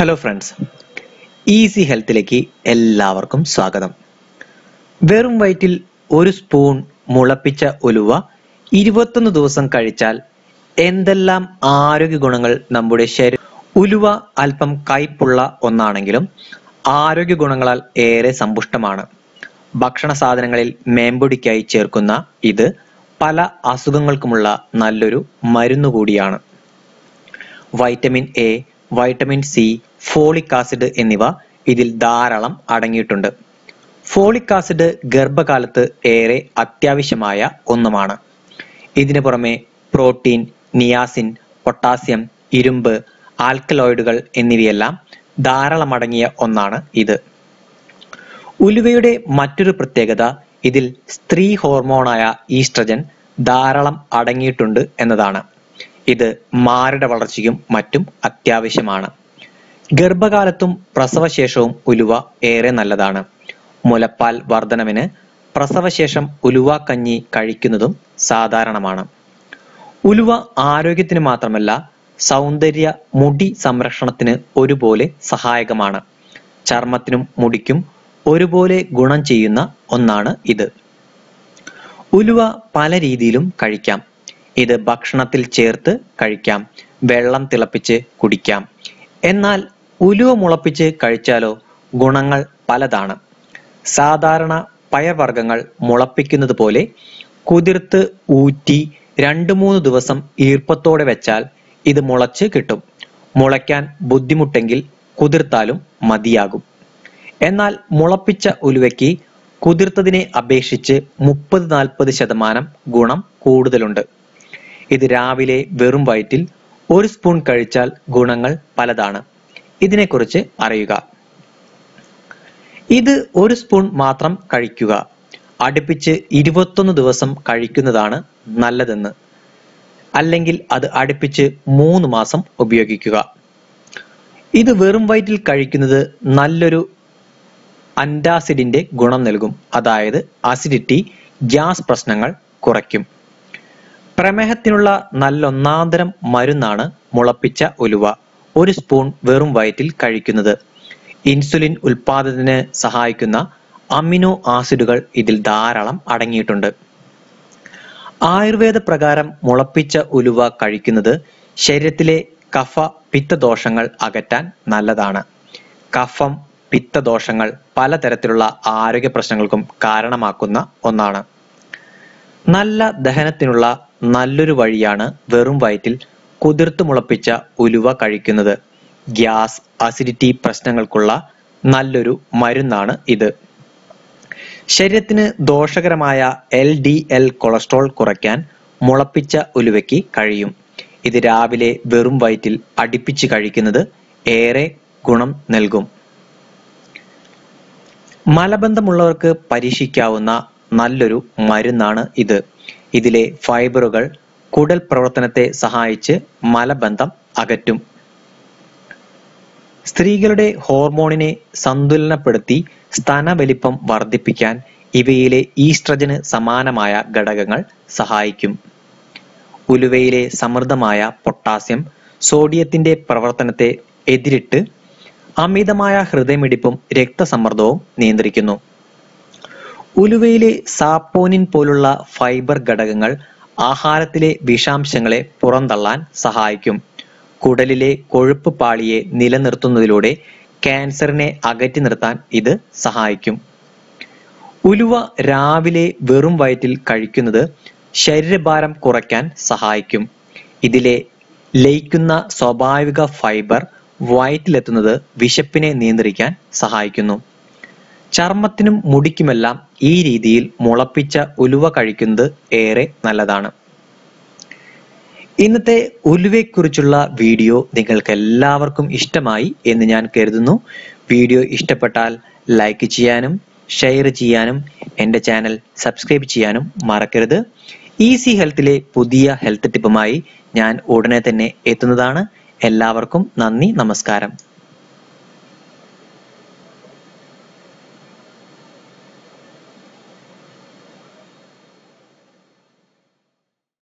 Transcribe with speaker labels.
Speaker 1: hello friends easy ഹെൽത്തിലേക്ക് എല്ലാവർക്കും സ്വാഗതം വെറും വയറ്റിൽ ഒരു സ്പൂൺ മുളപ്പിച്ച ഉലുവ ഇരുപത്തൊന്ന് ദിവസം കഴിച്ചാൽ എന്തെല്ലാം ആരോഗ്യ ഗുണങ്ങൾ നമ്മുടെ ശരീരം ഉലുവ അല്പം കയ്പുള്ള ഒന്നാണെങ്കിലും ആരോഗ്യ ഗുണങ്ങളാൽ ഏറെ സമ്പുഷ്ടമാണ് ഭക്ഷണ സാധനങ്ങളിൽ മേമ്പൊടിക്കായി ചേർക്കുന്ന ഇത് പല അസുഖങ്ങൾക്കുമുള്ള നല്ലൊരു മരുന്ന് കൂടിയാണ് vitamin A vitamin C folic acid എന്നിവ ഇതിൽ ധാരാളം അടങ്ങിയിട്ടുണ്ട് ഫോളിക് ആസിഡ് ഗർഭകാലത്ത് ഏറെ അത്യാവശ്യമായ ഒന്നുമാണ് ഇതിനു പുറമെ പ്രോട്ടീൻ നിയാസിൻ പൊട്ടാസ്യം ഇരുമ്പ് ആൽക്കലോയിഡുകൾ എന്നിവയെല്ലാം ധാരാളം അടങ്ങിയ ഒന്നാണ് ഇത് ഉലുവയുടെ മറ്റൊരു പ്രത്യേകത ഇതിൽ സ്ത്രീ ഹോർമോണായ ഈസ്ട്രജൻ ധാരാളം അടങ്ങിയിട്ടുണ്ട് എന്നതാണ് ഇത് മാരുടെ വളർച്ചയ്ക്കും മറ്റും അത്യാവശ്യമാണ് ഗർഭകാലത്തും പ്രസവശേഷവും ഉലുവ ഏറെ നല്ലതാണ് മുലപ്പാൽ വർധനവിന് പ്രസവശേഷം ഉലുവ കഞ്ഞി കഴിക്കുന്നതും സാധാരണമാണ് ഉലുവ ആരോഗ്യത്തിന് മാത്രമല്ല സൗന്ദര്യ മുടി സംരക്ഷണത്തിന് ഒരുപോലെ സഹായകമാണ് ചർമ്മത്തിനും മുടിക്കും ഒരുപോലെ ഗുണം ചെയ്യുന്ന ഒന്നാണ് ഇത് ഉലുവ പല രീതിയിലും കഴിക്കാം ഇത് ഭക്ഷണത്തിൽ ചേർത്ത് കഴിക്കാം വെള്ളം തിളപ്പിച്ച് കുടിക്കാം എന്നാൽ ഉലുവ മുളപ്പിച്ച് കഴിച്ചാലോ ഗുണങ്ങൾ പലതാണ് സാധാരണ പയർവർഗ്ഗങ്ങൾ മുളപ്പിക്കുന്നത് പോലെ കുതിർത്ത് ഊറ്റി രണ്ടു മൂന്ന് ദിവസം ഈർപ്പത്തോടെ വെച്ചാൽ ഇത് മുളച്ച് കിട്ടും മുളയ്ക്കാൻ ബുദ്ധിമുട്ടെങ്കിൽ കുതിർത്താലും മതിയാകും എന്നാൽ മുളപ്പിച്ച ഉലുവയ്ക്ക് കുതിർത്തതിനെ അപേക്ഷിച്ച് മുപ്പത് നാൽപ്പത് ശതമാനം ഗുണം കൂടുതലുണ്ട് ഇത് രാവിലെ വെറും വയറ്റിൽ ഒരു സ്പൂൺ കഴിച്ചാൽ ഗുണങ്ങൾ പലതാണ് ഇതിനെക്കുറിച്ച് അറിയുക ഇത് ഒരു സ്പൂൺ മാത്രം കഴിക്കുക അടുപ്പിച്ച് ഇരുപത്തൊന്ന് ദിവസം കഴിക്കുന്നതാണ് നല്ലതെന്ന് അല്ലെങ്കിൽ അത് അടുപ്പിച്ച് മൂന്ന് മാസം ഉപയോഗിക്കുക ഇത് വെറും വയറ്റിൽ കഴിക്കുന്നത് നല്ലൊരു അന്റാസിഡിന്റെ ഗുണം നൽകും അതായത് അസിഡിറ്റി ഗ്യാസ് പ്രശ്നങ്ങൾ കുറയ്ക്കും പ്രമേഹത്തിനുള്ള നല്ലൊന്നാന്തരം മരുന്നാണ് മുളപ്പിച്ച ഉലുവ ഒരു സ്പൂൺ വെറും വയറ്റിൽ കഴിക്കുന്നത് ഇൻസുലിൻ ഉൽപാദനത്തിന് സഹായിക്കുന്ന അമിനോ ആസിഡുകൾ ഇതിൽ ധാരാളം അടങ്ങിയിട്ടുണ്ട് ആയുർവേദ പ്രകാരം മുളപ്പിച്ച ഉലുവ കഴിക്കുന്നത് ശരീരത്തിലെ കഫ പിത്തദോഷങ്ങൾ അകറ്റാൻ നല്ലതാണ് കഫം പിത്തദോഷങ്ങൾ പലതരത്തിലുള്ള ആരോഗ്യ പ്രശ്നങ്ങൾക്കും കാരണമാക്കുന്ന ഒന്നാണ് നല്ല ദഹനത്തിനുള്ള നല്ലൊരു വഴിയാണ് വെറും വയറ്റിൽ കുതിർത്ത് മുളപ്പിച്ച ഉലുവ കഴിക്കുന്നത് ഗ്യാസ് അസിഡിറ്റി പ്രശ്നങ്ങൾക്കുള്ള നല്ലൊരു മരുന്നാണ് ഇത് ശരീരത്തിന് ദോഷകരമായ എൽ ഡി എൽ കൊളസ്ട്രോൾ കുറയ്ക്കാൻ മുളപ്പിച്ച ഉലുവയ്ക്ക് കഴിയും ഇത് രാവിലെ വെറും വയറ്റിൽ അടുപ്പിച്ച് കഴിക്കുന്നത് ഏറെ ഗുണം നൽകും മലബന്ധമുള്ളവർക്ക് പരീക്ഷിക്കാവുന്ന നല്ലൊരു മരുന്നാണ് ഇത് ഇതിലെ ഫൈബറുകൾ കുടൽ പ്രവർത്തനത്തെ സഹായിച്ച് മലബന്ധം അകറ്റും സ്ത്രീകളുടെ ഹോർമോണിനെ സന്തുലനപ്പെടുത്തി സ്തനവലിപ്പം വർദ്ധിപ്പിക്കാൻ ഇവയിലെ ഈസ്ട്രജന് സമാനമായ ഘടകങ്ങൾ സഹായിക്കും ഉലുവയിലെ സമൃദ്ധമായ പൊട്ടാസ്യം സോഡിയത്തിന്റെ പ്രവർത്തനത്തെ എതിരിട്ട് അമിതമായ ഹൃദയമിടിപ്പും രക്തസമ്മർദ്ദവും നിയന്ത്രിക്കുന്നു ഉലുവയിലെ സാപ്പോനിൻ പോലുള്ള ഫൈബർ ഘടകങ്ങൾ ആഹാരത്തിലെ വിഷാംശങ്ങളെ പുറന്തള്ളാൻ സഹായിക്കും കുടലിലെ കൊഴുപ്പ് പാളിയെ നിലനിർത്തുന്നതിലൂടെ ക്യാൻസറിനെ അകറ്റി നിർത്താൻ ഇത് സഹായിക്കും ഉലുവ രാവിലെ വെറും വയറ്റിൽ കഴിക്കുന്നത് ശരീരഭാരം കുറയ്ക്കാൻ സഹായിക്കും ഇതിലെ ലയിക്കുന്ന സ്വാഭാവിക ഫൈബർ വയറ്റിലെത്തുന്നത് വിശപ്പിനെ നിയന്ത്രിക്കാൻ സഹായിക്കുന്നു ചർമ്മത്തിനും മുടിക്കുമെല്ലാം ഈ രീതിയിൽ മുളപ്പിച്ച ഉലുവ കഴിക്കുന്നത് ഏറെ നല്ലതാണ് ഇന്നത്തെ ഉലുവയെക്കുറിച്ചുള്ള വീഡിയോ നിങ്ങൾക്ക് എല്ലാവർക്കും ഇഷ്ടമായി എന്ന് ഞാൻ കരുതുന്നു വീഡിയോ ഇഷ്ടപ്പെട്ടാൽ ലൈക്ക് ചെയ്യാനും ഷെയർ ചെയ്യാനും എൻ്റെ ചാനൽ സബ്സ്ക്രൈബ് ചെയ്യാനും മറക്കരുത് ഈസി ഹെൽത്തിലെ പുതിയ ഹെൽത്ത് ടിപ്പുമായി ഞാൻ ഉടനെ തന്നെ എത്തുന്നതാണ് എല്ലാവർക്കും നന്ദി നമസ്കാരം